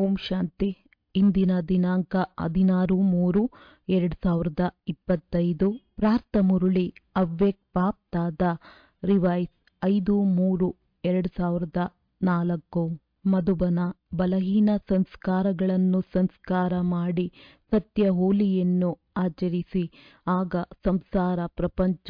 ಓಂ ಶಾಂತಿ ಇಂದಿನ ದಿನಾಂಕ ಹದಿನಾರು ಮೂರು ಎರಡು ಸಾವಿರದ ಇಪ್ಪತ್ತೈದು ಪ್ರಾರ್ಥ ಮುರುಳಿ ಅವ್ಯಕ್ತ ಬಾಪ್ತಾದ ರಿವೈಸ್ ಐದು ಮೂರು ಎರಡು ಸಾವಿರದ ನಾಲ್ಕು ಮಧುಬನ ಬಲಹೀನ ಸಂಸ್ಕಾರಗಳನ್ನು ಸಂಸ್ಕಾರ ಮಾಡಿ ಸತ್ಯ ಹೋಲಿಯನ್ನು ಆಚರಿಸಿ ಆಗ ಸಂಸಾರ ಪ್ರಪಂಚ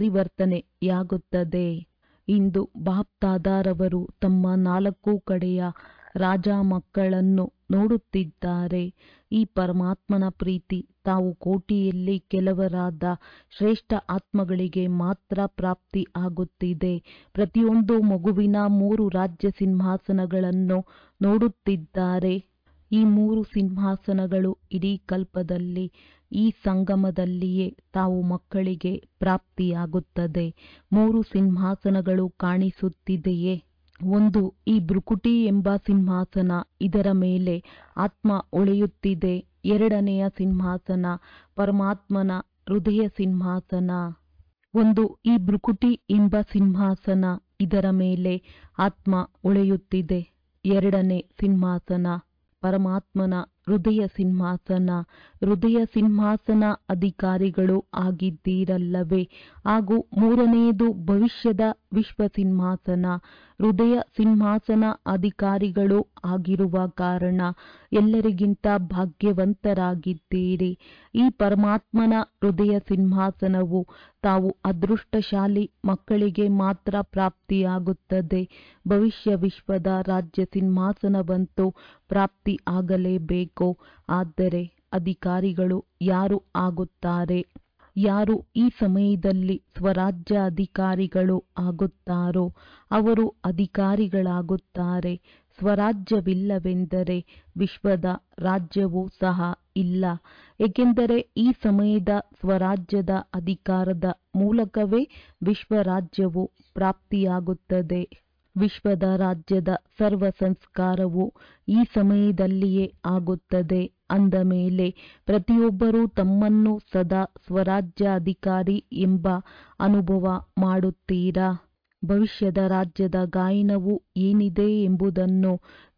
ಪರಿವರ್ತನೆಯಾಗುತ್ತದೆ ಇಂದು ಬಾಪ್ತಾದಾರವರು ತಮ್ಮ ನಾಲ್ಕು ಕಡೆಯ ರಾಜ ಮಕ್ಕಳನ್ನು ನೋಡುತ್ತಿದ್ದಾರೆ ಈ ಪರಮಾತ್ಮನ ಪ್ರೀತಿ ತಾವು ಕೋಟಿಯಲ್ಲಿ ಕೆಲವರಾದ ಶ್ರೇಷ್ಠ ಆತ್ಮಗಳಿಗೆ ಮಾತ್ರ ಪ್ರಾಪ್ತಿ ಆಗುತ್ತಿದೆ ಪ್ರತಿಯೊಂದು ಮಗುವಿನ ಮೂರು ರಾಜ್ಯ ಸಿಂಹಾಸನಗಳನ್ನು ನೋಡುತ್ತಿದ್ದಾರೆ ಈ ಮೂರು ಸಿಂಹಾಸನಗಳು ಇಡೀ ಕಲ್ಪದಲ್ಲಿ ಈ ಸಂಗಮದಲ್ಲಿಯೇ ತಾವು ಮಕ್ಕಳಿಗೆ ಪ್ರಾಪ್ತಿಯಾಗುತ್ತದೆ ಮೂರು ಸಿಂಹಾಸನಗಳು ಕಾಣಿಸುತ್ತಿದೆಯೇ ಒಂದು ಈ ಭೃಕುಟಿ ಎಂಬ ಸಿಂಹಾಸನ ಇದರ ಮೇಲೆ ಆತ್ಮ ಉಳಿಯುತ್ತಿದೆ ಎರಡನೆಯ ಸಿಂಹಾಸನ ಪರಮಾತ್ಮನ ಹೃದಯ ಸಿಂಹಾಸನ ಒಂದು ಈ ಭೃಕುಟಿ ಎಂಬ ಸಿಂಹಾಸನ ಇದರ ಮೇಲೆ ಆತ್ಮ ಉಳಿಯುತ್ತಿದೆ ಎರಡನೇ ಸಿಂಹಾಸನ ಪರಮಾತ್ಮನ ಹೃದಯ ಸಿಂಹಾಸನ ಹೃದಯ ಸಿಂಹಾಸನ ಅಧಿಕಾರಿಗಳು ಆಗಿದ್ದೀರಲ್ಲವೇ ಹಾಗೂ ಮೂರನೆಯದು ಭವಿಷ್ಯದ ವಿಶ್ವ ಸಿಂಹಾಸನ ಹೃದಯ ಸಿಂಹಾಸನ ಅಧಿಕಾರಿಗಳು ಆಗಿರುವ ಕಾರಣ ಎಲ್ಲರಿಗಿಂತ ಭಾಗ್ಯವಂತರಾಗಿದ್ದೀರಿ ಈ ಪರಮಾತ್ಮನ ಹೃದಯ ಸಿಂಹಾಸನವು ತಾವು ಅದೃಷ್ಟಶಾಲಿ ಮಕ್ಕಳಿಗೆ ಮಾತ್ರ ಪ್ರಾಪ್ತಿಯಾಗುತ್ತದೆ ಭವಿಷ್ಯ ವಿಶ್ವದ ರಾಜ್ಯ ಸಿಂಹಾಸನವಂತೂ ಪ್ರಾಪ್ತಿ ಆಗಲೇಬೇಕು ಆದರೆ ಅಧಿಕಾರಿಗಳು ಯಾರು ಆಗುತ್ತಾರೆ ಯಾರು ಈ ಸಮಯದಲ್ಲಿ ಸ್ವರಾಜ್ಯ ಅಧಿಕಾರಿಗಳು ಆಗುತ್ತಾರೋ ಅವರು ಅಧಿಕಾರಿಗಳಾಗುತ್ತಾರೆ ಸ್ವರಾಜ್ಯವಿಲ್ಲವೆಂದರೆ ವಿಶ್ವದ ರಾಜ್ಯವೂ ಸಹ ಇಲ್ಲ ಏಕೆಂದರೆ ಈ ಸಮಯದ ಸ್ವರಾಜ್ಯದ ಅಧಿಕಾರದ ಮೂಲಕವೇ ವಿಶ್ವ ರಾಜ್ಯವು ಪ್ರಾಪ್ತಿಯಾಗುತ್ತದೆ ವಿಶ್ವದ ರಾಜ್ಯದ ಸರ್ವ ಸಂಸ್ಕಾರವು ಈ ಸಮಯದಲ್ಲಿಯೇ ಆಗುತ್ತದೆ ಅಂದ ಮೇಲೆ ಪ್ರತಿಯೊಬ್ಬರೂ ತಮ್ಮನ್ನು ಸದಾ ಸ್ವರಾಜ್ಯ ಅಧಿಕಾರಿ ಎಂಬ ಅನುಭವ ಮಾಡುತ್ತೀರಾ ಭವಿಷ್ಯದ ರಾಜ್ಯದ ಗಾಯನವು ಏನಿದೆ ಎಂಬುದನ್ನು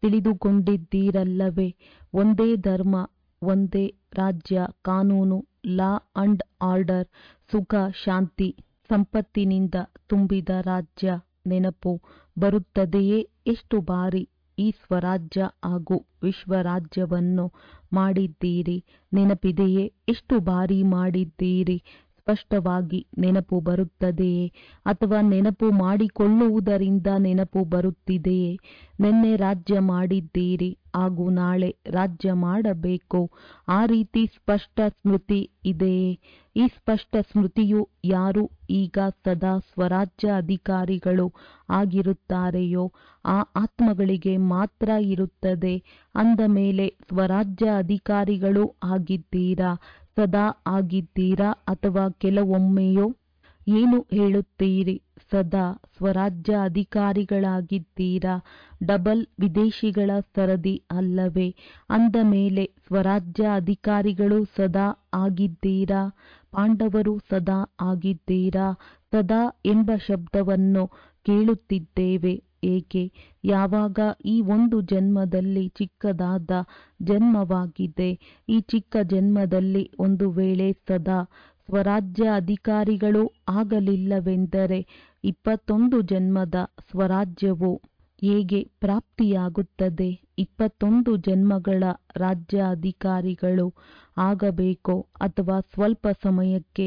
ತಿಳಿದುಕೊಂಡಿದ್ದೀರಲ್ಲವೇ ಒಂದೇ ಧರ್ಮ ಒಂದೇ ರಾಜ್ಯ ಕಾನೂನು ಲಾ ಅಂಡ್ ಆರ್ಡರ್ ಸುಖ ಶಾಂತಿ ಸಂಪತ್ತಿನಿಂದ ತುಂಬಿದ ರಾಜ್ಯ ನೆನಪು ಬರುತ್ತದೆಯೇ ಎಷ್ಟು ಬಾರಿ ಈ ಸ್ವರಾಜ್ಯ ಹಾಗೂ ವಿಶ್ವರಾಜ್ಯವನ್ನು ಮಾಡಿದ್ದೀರಿ ನೆನಪಿದೆಯೇ ಎಷ್ಟು ಬಾರಿ ಮಾಡಿದ್ದೀರಿ ಸ್ಪಷ್ಟವಾಗಿ ನೆನಪು ಬರುತ್ತದೆಯೇ ಅಥವಾ ನೆನಪು ಮಾಡಿಕೊಳ್ಳುವುದರಿಂದ ನೆನಪು ಬರುತ್ತಿದೆಯೇ ನಿನ್ನೆ ರಾಜ್ಯ ಮಾಡಿದ್ದೀರಿ ಹಾಗೂ ನಾಳೆ ರಾಜ್ಯ ಮಾಡಬೇಕು ಆ ರೀತಿ ಸ್ಪಷ್ಟ ಸ್ಮೃತಿ ಇದೆಯೇ ಈ ಸ್ಪಷ್ಟ ಸ್ಮೃತಿಯು ಯಾರು ಈಗ ಸದಾ ಸ್ವರಾಜ್ಯ ಅಧಿಕಾರಿಗಳು ಆಗಿರುತ್ತಾರೆಯೋ ಆ ಆತ್ಮಗಳಿಗೆ ಮಾತ್ರ ಇರುತ್ತದೆ ಅಂದ ಮೇಲೆ ಸ್ವರಾಜ್ಯ ಅಧಿಕಾರಿಗಳು ಆಗಿದ್ದೀರಾ ಸದಾ ಆಗಿದ್ದೀರಾ ಅಥವಾ ಕೆಲವೊಮ್ಮೆಯೋ ಏನು ಹೇಳುತ್ತೀರಿ ಸದಾ ಸ್ವರಾಜ್ಯ ಅಧಿಕಾರಿಗಳಾಗಿದ್ದೀರಾ ಡಬಲ್ ವಿದೇಶಿಗಳ ಸರದಿ ಅಲ್ಲವೇ ಅಂದ ಮೇಲೆ ಸ್ವರಾಜ್ಯ ಅಧಿಕಾರಿಗಳು ಸದಾ ಆಗಿದ್ದೀರಾ ಪಾಂಡವರು ಸದಾ ಆಗಿದ್ದೀರಾ ಸದಾ ಎಂಬ ಶಬ್ದವನ್ನು ಕೇಳುತ್ತಿದ್ದೇವೆ ಏಕೆ ಯಾವಾಗ ಈ ಒಂದು ಜನ್ಮದಲ್ಲಿ ಚಿಕ್ಕದಾದ ಜನ್ಮವಾಗಿದೆ ಈ ಚಿಕ್ಕ ಜನ್ಮದಲ್ಲಿ ಒಂದು ವೇಳೆ ಸದಾ ಸ್ವರಾಜ್ಯ ಅಧಿಕಾರಿಗಳು ಆಗಲಿಲ್ಲವೆಂದರೆ ಇಪ್ಪತ್ತೊಂದು ಜನ್ಮದ ಸ್ವರಾಜ್ಯವು ಹೇಗೆ ಪ್ರಾಪ್ತಿಯಾಗುತ್ತದೆ ಇಪ್ಪತ್ತೊಂದು ಜನ್ಮಗಳ ರಾಜ್ಯ ಅಧಿಕಾರಿಗಳು ಆಗಬೇಕೋ ಅಥವಾ ಸ್ವಲ್ಪ ಸಮಯಕ್ಕೆ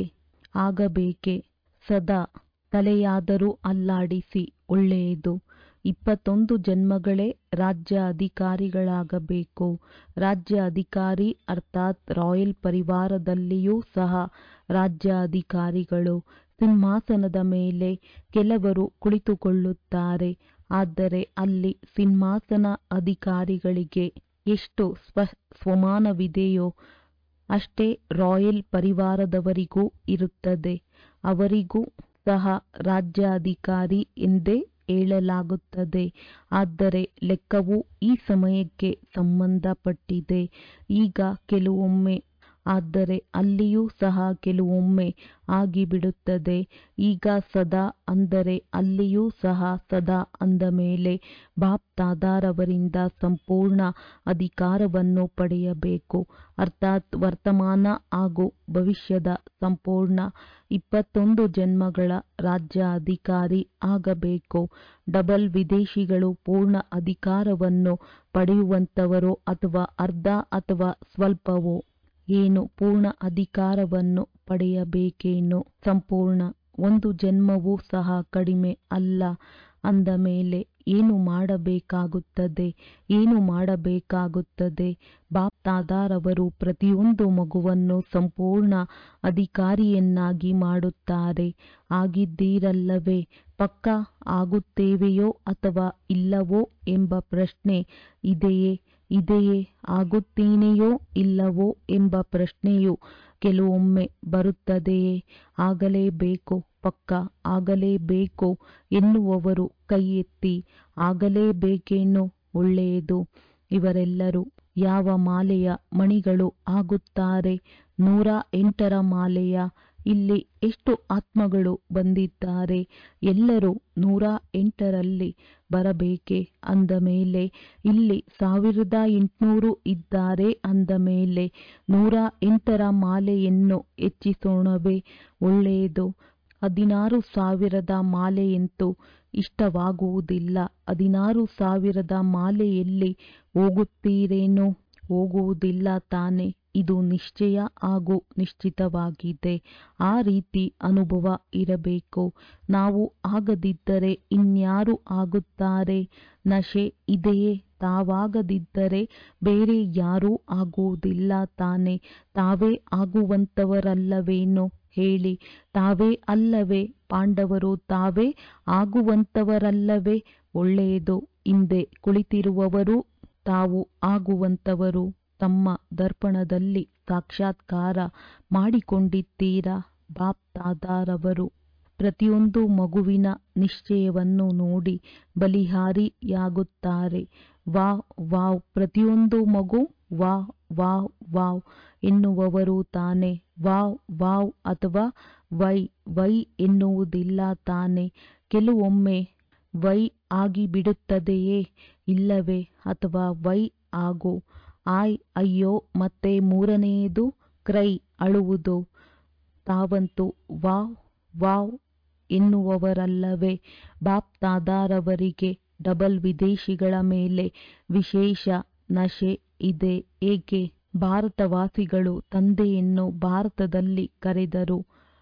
ಆಗಬೇಕೆ ಸದಾ ತಲೆಯಾದರೂ ಅಲ್ಲಾಡಿಸಿ ಒಳ್ಳೆಯದು ಇಪ್ಪತ್ತೊಂದು ಜನ್ಮಗಳೇ ರಾಜ್ಯ ಅಧಿಕಾರಿಗಳಾಗಬೇಕು ರಾಜ್ಯ ಅಧಿಕಾರಿ ಅರ್ಥಾತ್ ರಾಯಲ್ ಪರಿವಾರದಲ್ಲಿಯೂ ಸಹ ರಾಜ್ಯ ಅಧಿಕಾರಿಗಳು ಸಿಂಹಾಸನದ ಮೇಲೆ ಕೆಲವರು ಕುಳಿತುಕೊಳ್ಳುತ್ತಾರೆ ಆದರೆ ಅಲ್ಲಿ ಸಿಂಹಾಸನ ಅಧಿಕಾರಿಗಳಿಗೆ ಎಷ್ಟು ಸ್ವ ಸ್ವಮಾನವಿದೆಯೋ ಅಷ್ಟೇ ರಾಯಲ್ ಪರಿವಾರದವರಿಗೂ ಇರುತ್ತದೆ ಅವರಿಗೂ ಸಹ ರಾಜ್ಯ ಅಧಿಕಾರಿ ಎಂದೇ ಹೇಳಲಾಗುತ್ತದೆ ಆದರೆ ಲೆಕ್ಕವು ಈ ಸಮಯಕ್ಕೆ ಸಂಬಂಧಪಟ್ಟಿದೆ ಈಗ ಕೆಲವೊಮ್ಮೆ ಆದರೆ ಅಲ್ಲಿಯೂ ಸಹ ಕೆಲವೊಮ್ಮೆ ಆಗಿಬಿಡುತ್ತದೆ ಈಗ ಸದಾ ಅಂದರೆ ಅಲ್ಲಿಯೂ ಸಹ ಸದಾ ಅಂದ ಮೇಲೆ ಬಾಪ್ ತಾದಾರವರಿಂದ ಸಂಪೂರ್ಣ ಅಧಿಕಾರವನ್ನು ಪಡೆಯಬೇಕು ಅರ್ಥಾತ್ ವರ್ತಮಾನ ಹಾಗೂ ಭವಿಷ್ಯದ ಸಂಪೂರ್ಣ ಇಪ್ಪತ್ತೊಂದು ಜನ್ಮಗಳ ರಾಜ್ಯ ಅಧಿಕಾರಿ ಆಗಬೇಕು ಡಬಲ್ ವಿದೇಶಿಗಳು ಪೂರ್ಣ ಅಧಿಕಾರವನ್ನು ಪಡೆಯುವಂತವರೋ ಅಥವಾ ಅರ್ಧ ಅಥವಾ ಸ್ವಲ್ಪವೋ ಏನು ಪೂರ್ಣ ಅಧಿಕಾರವನ್ನು ಪಡೆಯಬೇಕೇನೋ ಸಂಪೂರ್ಣ ಒಂದು ಜನ್ಮವೂ ಸಹ ಕಡಿಮೆ ಅಲ್ಲ ಅಂದ ಮೇಲೆ ಏನು ಮಾಡಬೇಕಾಗುತ್ತದೆ ಏನು ಮಾಡಬೇಕಾಗುತ್ತದೆ ಬಾಪ್ ತಾದಾರವರು ಪ್ರತಿಯೊಂದು ಮಗುವನ್ನು ಸಂಪೂರ್ಣ ಅಧಿಕಾರಿಯನ್ನಾಗಿ ಮಾಡುತ್ತಾರೆ ಆಗಿದ್ದೀರಲ್ಲವೇ ಪಕ್ಕಾ ಆಗುತ್ತೇವೆಯೋ ಅಥವಾ ಇಲ್ಲವೋ ಎಂಬ ಪ್ರಶ್ನೆ ಇದೆಯೇ ಇದೆಯೇ ಆಗುತ್ತೇನೆಯೋ ಇಲ್ಲವೋ ಎಂಬ ಪ್ರಶ್ನೆಯು ಕೆಲವೊಮ್ಮೆ ಬರುತ್ತದೆಯೇ ಆಗಲೇಬೇಕು ಪಕ್ಕ ಆಗಲೇಬೇಕು ಎನ್ನುವವರು ಕೈ ಎತ್ತಿ ಆಗಲೇಬೇಕೇನೋ ಒಳ್ಳೆಯದು ಇವರೆಲ್ಲರೂ ಯಾವ ಮಾಲೆಯ ಮಣಿಗಳು ಆಗುತ್ತಾರೆ ನೂರ ಎಂಟರ ಮಾಲೆಯ ಇಲ್ಲಿ ಎಷ್ಟು ಆತ್ಮಗಳು ಬಂದಿದ್ದಾರೆ ಎಲ್ಲರೂ ನೂರ ಎಂಟರಲ್ಲಿ ಬರಬೇಕೆ ಅಂದ ಮೇಲೆ ಇಲ್ಲಿ ಸಾವಿರದ ಎಂಟುನೂರು ಇದ್ದಾರೆ ಅಂದ ಮೇಲೆ ನೂರ ಎಂಟರ ಮಾಲೆಯನ್ನು ಹೆಚ್ಚಿಸೋಣವೇ ಒಳ್ಳೆಯದು ಹದಿನಾರು ಸಾವಿರದ ಮಾಲೆಯಂತೂ ಇಷ್ಟವಾಗುವುದಿಲ್ಲ ಹದಿನಾರು ಸಾವಿರದ ಮಾಲೆಯಲ್ಲಿ ಹೋಗುತ್ತೀರೇನೋ ಹೋಗುವುದಿಲ್ಲ ತಾನೆ ಇದು ನಿಶ್ಚಯ ಹಾಗೂ ನಿಶ್ಚಿತವಾಗಿದೆ ಆ ರೀತಿ ಅನುಭವ ಇರಬೇಕು ನಾವು ಆಗದಿದ್ದರೆ ಇನ್ಯಾರು ಆಗುತ್ತಾರೆ ನಶೆ ಇದೆಯೇ ತಾವಾಗದಿದ್ದರೆ ಬೇರೆ ಯಾರೂ ಆಗುವುದಿಲ್ಲ ತಾನೆ ತಾವೇ ಆಗುವಂತವರಲ್ಲವೇನೋ ಹೇಳಿ ತಾವೇ ಅಲ್ಲವೇ ಪಾಂಡವರು ತಾವೇ ಆಗುವಂತವರಲ್ಲವೇ ಒಳ್ಳೆಯದು ಹಿಂದೆ ಕುಳಿತಿರುವವರು ತಾವು ಆಗುವಂತವರು ತಮ್ಮ ದರ್ಪಣದಲ್ಲಿ ಸಾಕ್ಷಾತ್ಕಾರ ಮಾಡಿಕೊಂಡಿದ್ದೀರಾ ಬಾಪ್ ತಾದಾರವರು ಪ್ರತಿಯೊಂದು ಮಗುವಿನ ನಿಶ್ಚಯವನ್ನು ನೋಡಿ ಬಲಿಹಾರಿಯಾಗುತ್ತಾರೆ ವಾವ್ ವಾವ್ ಪ್ರತಿಯೊಂದು ಮಗು ವಾವ್ ವಾವ್ ವಾವ್ ಎನ್ನುವವರು ತಾನೆ ವಾವ್ ವಾವ್ ಅಥವಾ ವೈ ವೈ ಎನ್ನುವುದಿಲ್ಲ ತಾನೆ ಕೆಲವೊಮ್ಮೆ ವೈ ಆಗಿಬಿಡುತ್ತದೆಯೇ ಇಲ್ಲವೇ ಅಥವಾ ವೈ ಆಗು ಆಯ್ ಅಯ್ಯೋ ಮತ್ತೆ ಮೂರನೆಯದು ಕ್ರೈ ಅಳುವುದು ತಾವಂತೂ ವಾವ್ ವಾವ್ ಎನ್ನುವವರಲ್ಲವೇ ಬಾಪ್ ತಾದಾರವರಿಗೆ ಡಬಲ್ ವಿದೇಶಿಗಳ ಮೇಲೆ ವಿಶೇಷ ನಶೆ ಇದೆ ಏಕೆ ಭಾರತವಾಸಿಗಳು ತಂದೆಯನ್ನು ಭಾರತದಲ್ಲಿ ಕರೆದರು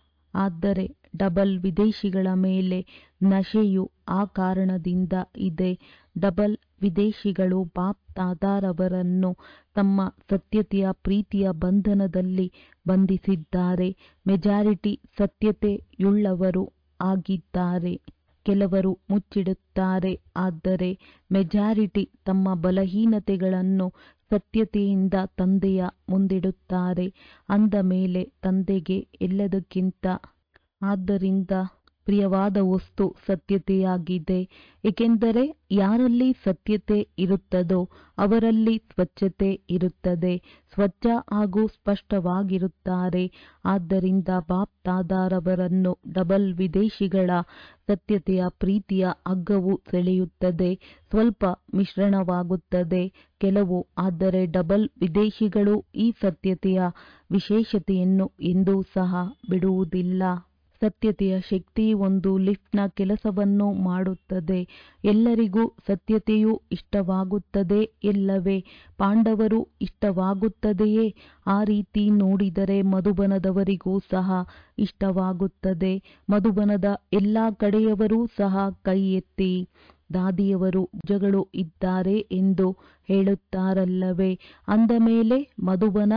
ಆದರೆ ಡಬಲ್ ವಿದೇಶಿಗಳ ಮೇಲೆ ನಶೆಯು ಆ ಕಾರಣದಿಂದ ಇದೆ ಡಬಲ್ ವಿದೇಶಿಗಳು ಬಾಪ್ ತಾದಾರವರನ್ನು ತಮ್ಮ ಸತ್ಯತೆಯ ಪ್ರೀತಿಯ ಬಂಧನದಲ್ಲಿ ಬಂಧಿಸಿದ್ದಾರೆ ಮೆಜಾರಿಟಿ ಸತ್ಯತೆಯುಳ್ಳವರು ಆಗಿದ್ದಾರೆ ಕೆಲವರು ಮುಚ್ಚಿಡುತ್ತಾರೆ ಆದರೆ ಮೆಜಾರಿಟಿ ತಮ್ಮ ಬಲಹೀನತೆಗಳನ್ನು ಸತ್ಯತೆಯಿಂದ ತಂದೆಯ ಮುಂದಿಡುತ್ತಾರೆ ಅಂದ ಮೇಲೆ ತಂದೆಗೆ ಎಲ್ಲದಕ್ಕಿಂತ ಆದ್ದರಿಂದ ಪ್ರಿಯವಾದ ವಸ್ತು ಸತ್ಯತೆಯಾಗಿದೆ ಏಕೆಂದರೆ ಯಾರಲ್ಲಿ ಸತ್ಯತೆ ಇರುತ್ತದೋ ಅವರಲ್ಲಿ ಸ್ವಚ್ಛತೆ ಇರುತ್ತದೆ ಸ್ವಚ್ಛ ಹಾಗೂ ಸ್ಪಷ್ಟವಾಗಿರುತ್ತಾರೆ ಆದ್ದರಿಂದ ಬಾಪ್ ತಾದಾರವರನ್ನು ಡಬಲ್ ವಿದೇಶಿಗಳ ಸತ್ಯತೆಯ ಪ್ರೀತಿಯ ಹಗ್ಗವು ಸೆಳೆಯುತ್ತದೆ ಸ್ವಲ್ಪ ಮಿಶ್ರಣವಾಗುತ್ತದೆ ಕೆಲವು ಆದರೆ ಡಬಲ್ ವಿದೇಶಿಗಳು ಈ ಸತ್ಯತೆಯ ವಿಶೇಷತೆಯನ್ನು ಎಂದೂ ಸಹ ಬಿಡುವುದಿಲ್ಲ ಸತ್ಯತೆಯ ಶಕ್ತಿ ಒಂದು ಲಿಫ್ಟ್ನ ಕೆಲಸವನ್ನು ಮಾಡುತ್ತದೆ ಎಲ್ಲರಿಗೂ ಸತ್ಯತೆಯು ಇಷ್ಟವಾಗುತ್ತದೆ ಎಲ್ಲವೇ ಪಾಂಡವರು ಇಷ್ಟವಾಗುತ್ತದೆಯೇ ಆ ರೀತಿ ನೋಡಿದರೆ ಮಧುಬನದವರಿಗೂ ಸಹ ಇಷ್ಟವಾಗುತ್ತದೆ ಮಧುಬನದ ಎಲ್ಲ ಕಡೆಯವರೂ ಸಹ ಕೈ ಎತ್ತಿ ದಾದಿಯವರು ಭುಜಗಳು ಇದ್ದಾರೆ ಎಂದು ಹೇಳುತ್ತಾರಲ್ಲವೇ ಅಂದ ಮೇಲೆ ಮಧುಬನ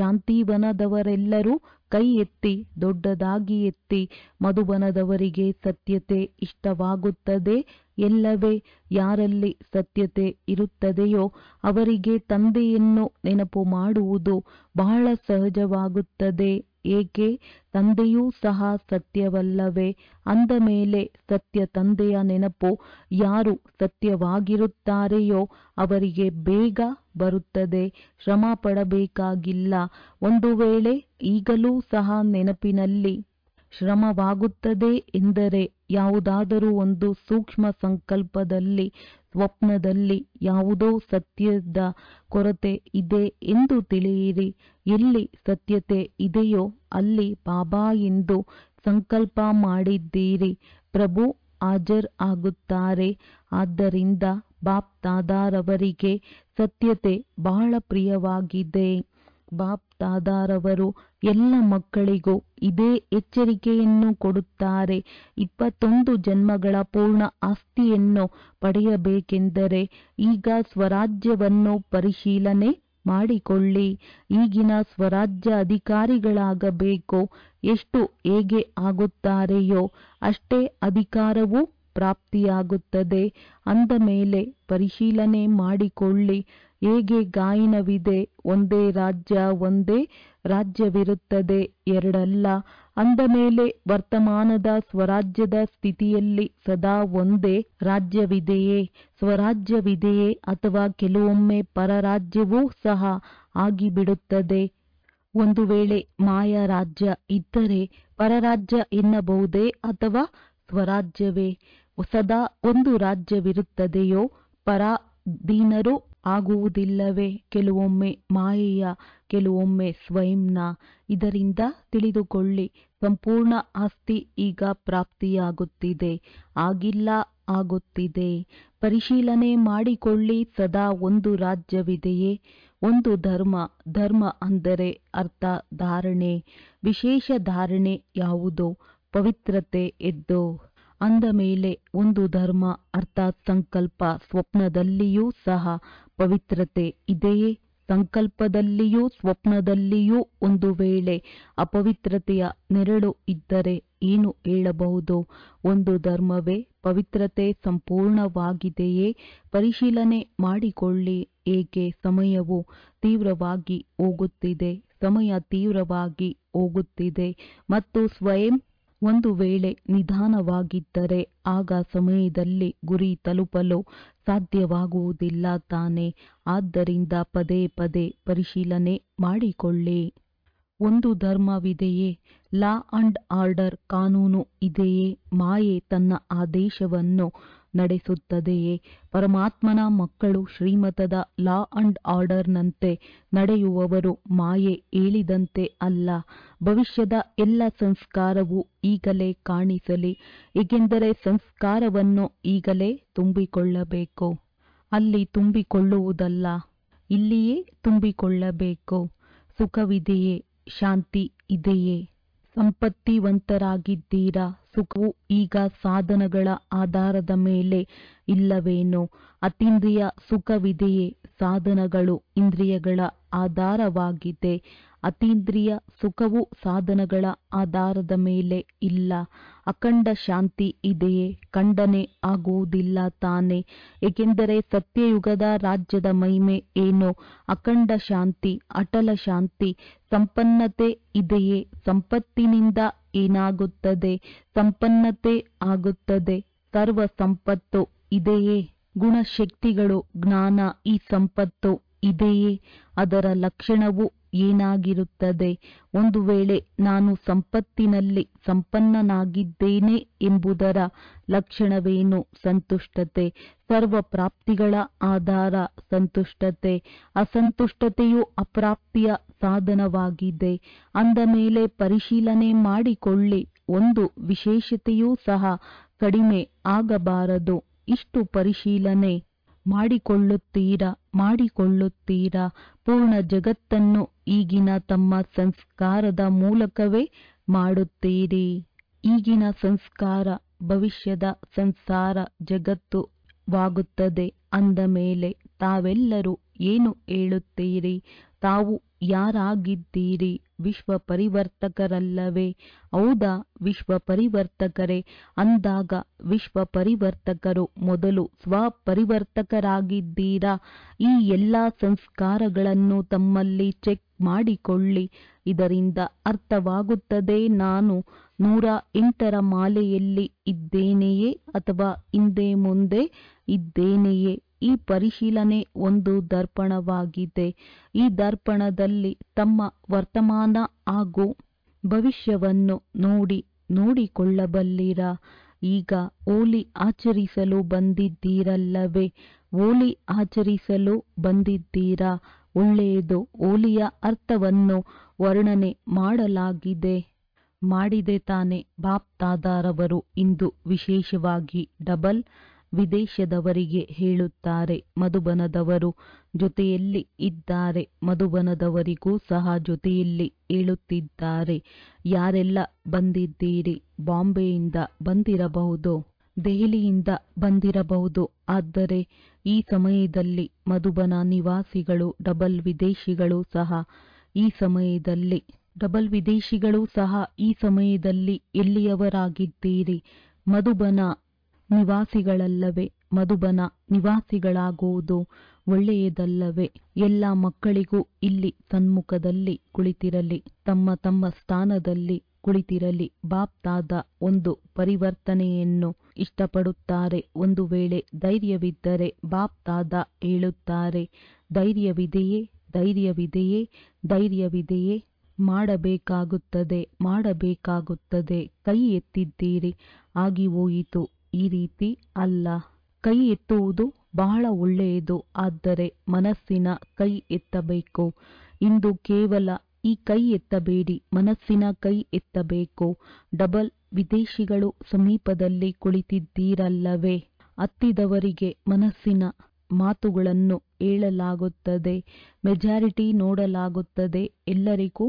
ಶಾಂತಿವನದವರೆಲ್ಲರೂ ಕೈ ಎತ್ತಿ ದೊಡ್ಡದಾಗಿ ಎತ್ತಿ ಮಧುಬನದವರಿಗೆ ಸತ್ಯತೆ ಇಷ್ಟವಾಗುತ್ತದೆ ಎಲ್ಲವೇ ಯಾರಲ್ಲಿ ಸತ್ಯತೆ ಇರುತ್ತದೆಯೋ ಅವರಿಗೆ ತಂದೆಯನ್ನು ನೆನಪು ಮಾಡುವುದು ಬಹಳ ಸಹಜವಾಗುತ್ತದೆ ಏಕೆ ತಂದೆಯೂ ಸಹ ಸತ್ಯವಲ್ಲವೇ ಅಂದ ಮೇಲೆ ಸತ್ಯ ತಂದೆಯ ನೆನಪು ಯಾರು ಸತ್ಯವಾಗಿರುತ್ತಾರೆಯೋ ಅವರಿಗೆ ಬೇಗ ಬರುತ್ತದೆ ಶ್ರಮ ಪಡಬೇಕಾಗಿಲ್ಲ ಒಂದು ವೇಳೆ ಈಗಲೂ ಸಹ ನೆನಪಿನಲ್ಲಿ ಶ್ರಮವಾಗುತ್ತದೆ ಎಂದರೆ ಯಾವುದಾದರೂ ಒಂದು ಸೂಕ್ಷ್ಮ ಸಂಕಲ್ಪದಲ್ಲಿ ಸ್ವಪ್ನದಲ್ಲಿ ಯಾವುದೋ ಸತ್ಯದ ಕೊರತೆ ಇದೆ ಎಂದು ತಿಳಿಯಿರಿ ಎಲ್ಲಿ ಸತ್ಯತೆ ಇದೆಯೋ ಅಲ್ಲಿ ಬಾಬಾ ಎಂದು ಸಂಕಲ್ಪ ಮಾಡಿದ್ದೀರಿ ಪ್ರಭು ಹಾಜರ್ ಆಗುತ್ತಾರೆ ಆದ್ದರಿಂದ ಬಾಪ್ ದಾದಾರವರಿಗೆ ಸತ್ಯತೆ ಬಹಳ ಪ್ರಿಯವಾಗಿದೆ ಬಾಪ್ ದಾದಾರವರು ಎಲ್ಲ ಮಕ್ಕಳಿಗೂ ಇದೇ ಎಚ್ಚರಿಕೆಯನ್ನು ಕೊಡುತ್ತಾರೆ ಇಪ್ಪತ್ತೊಂದು ಜನ್ಮಗಳ ಪೂರ್ಣ ಆಸ್ತಿಯನ್ನು ಪಡೆಯಬೇಕೆಂದರೆ ಈಗ ಸ್ವರಾಜ್ಯವನ್ನು ಪರಿಶೀಲನೆ ಮಾಡಿಕೊಳ್ಳಿ ಈಗಿನ ಸ್ವರಾಜ್ಯ ಅಧಿಕಾರಿಗಳಾಗಬೇಕು ಎಷ್ಟು ಹೇಗೆ ಆಗುತ್ತಾರೆಯೋ ಅಷ್ಟೇ ಅಧಿಕಾರವೂ ಪ್ರಾಪ್ತಿಯಾಗುತ್ತದೆ ಅಂದ ಮೇಲೆ ಪರಿಶೀಲನೆ ಮಾಡಿಕೊಳ್ಳಿ ಹೇಗೆ ಗಾಯನವಿದೆ ಒಂದೇ ರಾಜ್ಯ ಒಂದೇ ರಾಜ್ಯವಿರುತ್ತದೆ ಎರಡಲ್ಲ ಅಂದ ಮೇಲೆ ವರ್ತಮಾನದ ಸ್ವರಾಜ್ಯದ ಸ್ಥಿತಿಯಲ್ಲಿ ಸದಾ ಒಂದೇ ರಾಜ್ಯವಿದೆಯೇ ಸ್ವರಾಜ್ಯವಿದೆಯೇ ಅಥವಾ ಕೆಲವೊಮ್ಮೆ ಪರರಾಜ್ಯವೂ ಸಹ ಆಗಿಬಿಡುತ್ತದೆ ಒಂದು ವೇಳೆ ಮಾಯಾ ರಾಜ್ಯ ಇದ್ದರೆ ಪರರಾಜ್ಯ ಎನ್ನಬಹುದೇ ಅಥವಾ ಸ್ವರಾಜ್ಯವೇ ಸದಾ ಒಂದು ರಾಜ್ಯವಿರುತ್ತದೆಯೋ ಪರಾಧೀನರು ಆಗುವುದಿಲ್ಲವೇ ಕೆಲವೊಮ್ಮೆ ಮಾಯೆಯ ಕೆಲವೊಮ್ಮೆ ಸ್ವಯಂನ ಇದರಿಂದ ತಿಳಿದುಕೊಳ್ಳಿ ಸಂಪೂರ್ಣ ಆಸ್ತಿ ಈಗ ಪ್ರಾಪ್ತಿಯಾಗುತ್ತಿದೆ ಆಗಿಲ್ಲ ಆಗುತ್ತಿದೆ ಪರಿಶೀಲನೆ ಮಾಡಿಕೊಳ್ಳಿ ಸದಾ ಒಂದು ರಾಜ್ಯವಿದೆಯೇ ಒಂದು ಧರ್ಮ ಧರ್ಮ ಅಂದರೆ ಅರ್ಥ ಧಾರಣೆ ವಿಶೇಷ ಧಾರಣೆ ಯಾವುದೋ ಪವಿತ್ರತೆ ಎದ್ದು ಅಂದ ಮೇಲೆ ಒಂದು ಧರ್ಮ ಅರ್ಥಾತ್ ಸಂಕಲ್ಪ ಸ್ವಪ್ನದಲ್ಲಿಯೂ ಸಹ ಪವಿತ್ರತೆ ಇದೆಯೇ ಸಂಕಲ್ಪದಲ್ಲಿಯೂ ಸ್ವಪ್ನದಲ್ಲಿಯೂ ಒಂದು ವೇಳೆ ಅಪವಿತ್ರತೆಯ ನೆರಳು ಇದ್ದರೆ ಏನು ಹೇಳಬಹುದು ಒಂದು ಧರ್ಮವೇ ಪವಿತ್ರತೆ ಸಂಪೂರ್ಣವಾಗಿದೆಯೇ ಪರಿಶೀಲನೆ ಮಾಡಿಕೊಳ್ಳಿ ಏಕೆ ಸಮಯವು ತೀವ್ರವಾಗಿ ಹೋಗುತ್ತಿದೆ ಸಮಯ ತೀವ್ರವಾಗಿ ಹೋಗುತ್ತಿದೆ ಮತ್ತು ಸ್ವಯಂ ಒಂದು ವೇಳೆ ನಿಧಾನವಾಗಿದ್ದರೆ ಆಗ ಸಮಯದಲ್ಲಿ ಗುರಿ ತಲುಪಲು ಸಾಧ್ಯವಾಗುವುದಿಲ್ಲ ತಾನೆ ಆದ್ದರಿಂದ ಪದೇ ಪದೇ ಪರಿಶೀಲನೆ ಮಾಡಿಕೊಳ್ಳಿ ಒಂದು ಧರ್ಮವಿದೆಯೇ ಲಾ ಅಂಡ್ ಆರ್ಡರ್ ಕಾನೂನು ಇದೆಯೇ ಮಾಯೆ ತನ್ನ ಆದೇಶವನ್ನು ನಡೆಸುತ್ತದೆಯೇ ಪರಮಾತ್ಮನ ಮಕ್ಕಳು ಶ್ರೀಮತದ ಲಾ ಅಂಡ್ ಆರ್ಡರ್ನಂತೆ ನಡೆಯುವವರು ಮಾಯೆ ಹೇಳಿದಂತೆ ಅಲ್ಲ ಭವಿಷ್ಯದ ಎಲ್ಲ ಸಂಸ್ಕಾರವು ಈಗಲೇ ಕಾಣಿಸಲಿ ಏಕೆಂದರೆ ಸಂಸ್ಕಾರವನ್ನು ಈಗಲೇ ತುಂಬಿಕೊಳ್ಳಬೇಕು ಅಲ್ಲಿ ತುಂಬಿಕೊಳ್ಳುವುದಲ್ಲ ಇಲ್ಲಿಯೇ ತುಂಬಿಕೊಳ್ಳಬೇಕು ಸುಖವಿದೆಯೇ ಶಾಂತಿ ಇದೆಯೇ ಸಂಪತ್ತಿವಂತರಾಗಿದ್ದೀರಾ ಸುಖವು ಈಗ ಸಾಧನಗಳ ಆಧಾರದ ಮೇಲೆ ಇಲ್ಲವೇನೋ ಅತೀಂದ್ರಿಯ ಸುಖವಿದೆಯೇ ಸಾಧನಗಳು ಇಂದ್ರಿಯಗಳ ಆಧಾರವಾಗಿದೆ ಅತೀಂದ್ರಿಯ ಸುಖವು ಸಾಧನಗಳ ಆಧಾರದ ಮೇಲೆ ಇಲ್ಲ ಅಖಂಡ ಶಾಂತಿ ಇದೆಯೇ ಖಂಡನೆ ಆಗುವುದಿಲ್ಲ ತಾನೆ ಏಕೆಂದರೆ ಸತ್ಯಯುಗದ ರಾಜ್ಯದ ಮಹಿಮೆ ಏನು ಅಖಂಡ ಶಾಂತಿ ಅಟಲ ಶಾಂತಿ ಸಂಪನ್ನತೆ ಇದೆಯೇ ಸಂಪತ್ತಿನಿಂದ ಏನಾಗುತ್ತದೆ ಸಂಪನ್ನತೆ ಆಗುತ್ತದೆ ಸರ್ವ ಸಂಪತ್ತು ಇದೆಯೇ ಗುಣಶಕ್ತಿಗಳು ಜ್ಞಾನ ಈ ಸಂಪತ್ತು ಇದೆಯೇ ಅದರ ಲಕ್ಷಣವು ಏನಾಗಿರುತ್ತದೆ ಒಂದು ವೇಳೆ ನಾನು ಸಂಪತ್ತಿನಲ್ಲಿ ಸಂಪನ್ನನಾಗಿದ್ದೇನೆ ಎಂಬುದರ ಲಕ್ಷಣವೇನು ಸಂತುಷ್ಟತೆ ಸರ್ವ ಪ್ರಾಪ್ತಿಗಳ ಆಧಾರ ಸಂತುಷ್ಟತೆ ಅಸಂತುಷ್ಟತೆಯು ಅಪ್ರಾಪ್ತಿಯ ಸಾಧನವಾಗಿದೆ ಅಂದ ಮೇಲೆ ಪರಿಶೀಲನೆ ಮಾಡಿಕೊಳ್ಳಿ ಒಂದು ವಿಶೇಷತೆಯೂ ಸಹ ಕಡಿಮೆ ಆಗಬಾರದು ಇಷ್ಟು ಪರಿಶೀಲನೆ ಮಾಡಿಕೊಳ್ಳುತ್ತೀರಾ ಮಾಡಿಕೊಳ್ಳುತ್ತೀರಾ ಪೂರ್ಣ ಜಗತ್ತನ್ನು ಈಗಿನ ತಮ್ಮ ಸಂಸ್ಕಾರದ ಮೂಲಕವೇ ಮಾಡುತ್ತೀರಿ ಈಗಿನ ಸಂಸ್ಕಾರ ಭವಿಷ್ಯದ ಸಂಸಾರ ಜಗತ್ತುವಾಗುತ್ತದೆ ಅಂದ ಮೇಲೆ ತಾವೆಲ್ಲರೂ ಏನು ಹೇಳುತ್ತೀರಿ ತಾವು ಯಾರಾಗಿದ್ದೀರಿ ವಿಶ್ವ ಪರಿವರ್ತಕರಲ್ಲವೇ ಹೌದಾ ವಿಶ್ವ ಪರಿವರ್ತಕರೇ ಅಂದಾಗ ವಿಶ್ವ ಪರಿವರ್ತಕರು ಮೊದಲು ಸ್ವಪರಿವರ್ತಕರಾಗಿದ್ದೀರಾ ಈ ಎಲ್ಲ ಸಂಸ್ಕಾರಗಳನ್ನು ತಮ್ಮಲ್ಲಿ ಚೆಕ್ ಮಾಡಿಕೊಳ್ಳಿ ಇದರಿಂದ ಅರ್ಥವಾಗುತ್ತದೆ ನಾನು ನೂರ ಎಂಟರ ಮಾಲೆಯಲ್ಲಿ ಇದ್ದೇನೆಯೇ ಅಥವಾ ಹಿಂದೆ ಮುಂದೆ ಇದ್ದೇನೆಯೇ ಈ ಪರಿಶೀಲನೆ ಒಂದು ದರ್ಪಣವಾಗಿದೆ ಈ ದರ್ಪಣದಲ್ಲಿ ತಮ್ಮ ವರ್ತಮಾನ ಹಾಗೂ ಭವಿಷ್ಯವನ್ನು ನೋಡಿ ನೋಡಿಕೊಳ್ಳಬಲ್ಲಿರ ಈಗ ಹೋಲಿ ಆಚರಿಸಲು ಬಂದಿದ್ದೀರಲ್ಲವೇ ಹೋಲಿ ಆಚರಿಸಲು ಬಂದಿದ್ದೀರಾ ಒಳ್ಳೆಯದು ಹೋಲಿಯ ಅರ್ಥವನ್ನು ವರ್ಣನೆ ಮಾಡಲಾಗಿದೆ ಮಾಡಿದೆ ತಾನೆ ಬಾಪ್ ದಾದಾರವರು ಇಂದು ವಿಶೇಷವಾಗಿ ಡಬಲ್ ವಿದೇಶದವರಿಗೆ ಹೇಳುತ್ತಾರೆ ಮಧುಬನದವರು ಜೊತೆಯಲ್ಲಿ ಇದ್ದಾರೆ ಮಧುಬನದವರಿಗೂ ಸಹ ಜೊತೆಯಲ್ಲಿ ಹೇಳುತ್ತಿದ್ದಾರೆ ಯಾರೆಲ್ಲ ಬಂದಿದ್ದೀರಿ ಬಾಂಬೆಯಿಂದ ಬಂದಿರಬಹುದು ದೆಹಲಿಯಿಂದ ಬಂದಿರಬಹುದು ಆದರೆ ಈ ಸಮಯದಲ್ಲಿ ಮಧುಬನ ನಿವಾಸಿಗಳು ಡಬಲ್ ವಿದೇಶಿಗಳು ಸಹ ಈ ಸಮಯದಲ್ಲಿ ಡಬಲ್ ವಿದೇಶಿಗಳು ಸಹ ಈ ಸಮಯದಲ್ಲಿ ಎಲ್ಲಿಯವರಾಗಿದ್ದೀರಿ ಮಧುಬನ ನಿವಾಸಿಗಳಲ್ಲವೇ ಮಧುಬನ ನಿವಾಸಿಗಳಾಗುವುದು ಒಳ್ಳೆಯದಲ್ಲವೇ ಎಲ್ಲ ಮಕ್ಕಳಿಗೂ ಇಲ್ಲಿ ಸನ್ಮುಖದಲ್ಲಿ ಕುಳಿತಿರಲಿ ತಮ್ಮ ತಮ್ಮ ಸ್ಥಾನದಲ್ಲಿ ಕುಳಿತಿರಲಿ ಬಾಪ್ ದಾದ ಒಂದು ಪರಿವರ್ತನೆಯನ್ನು ಇಷ್ಟಪಡುತ್ತಾರೆ ಒಂದು ವೇಳೆ ಧೈರ್ಯವಿದ್ದರೆ ಬಾಪ್ ದಾದ ಹೇಳುತ್ತಾರೆ ಧೈರ್ಯವಿದೆಯೇ ಧೈರ್ಯವಿದೆಯೇ ಧೈರ್ಯವಿದೆಯೇ ಮಾಡಬೇಕಾಗುತ್ತದೆ ಮಾಡಬೇಕಾಗುತ್ತದೆ ಕೈ ಎತ್ತಿದ್ದೀರಿ ಆಗಿ ಹೋಯಿತು ಈ ರೀತಿ ಅಲ್ಲ ಕೈ ಎತ್ತುವುದು ಬಹಳ ಒಳ್ಳೆಯದು ಆದರೆ ಮನಸ್ಸಿನ ಕೈ ಎತ್ತಬೇಕು ಇಂದು ಕೇವಲ ಈ ಕೈ ಎತ್ತಬೇಡಿ ಮನಸ್ಸಿನ ಕೈ ಎತ್ತಬೇಕು ಡಬಲ್ ವಿದೇಶಿಗಳು ಸಮೀಪದಲ್ಲಿ ಕುಳಿತಿದ್ದೀರಲ್ಲವೇ ಹತ್ತಿದವರಿಗೆ ಮನಸ್ಸಿನ ಮಾತುಗಳನ್ನು ಹೇಳಲಾಗುತ್ತದೆ ಮೆಜಾರಿಟಿ ನೋಡಲಾಗುತ್ತದೆ ಎಲ್ಲರಿಗೂ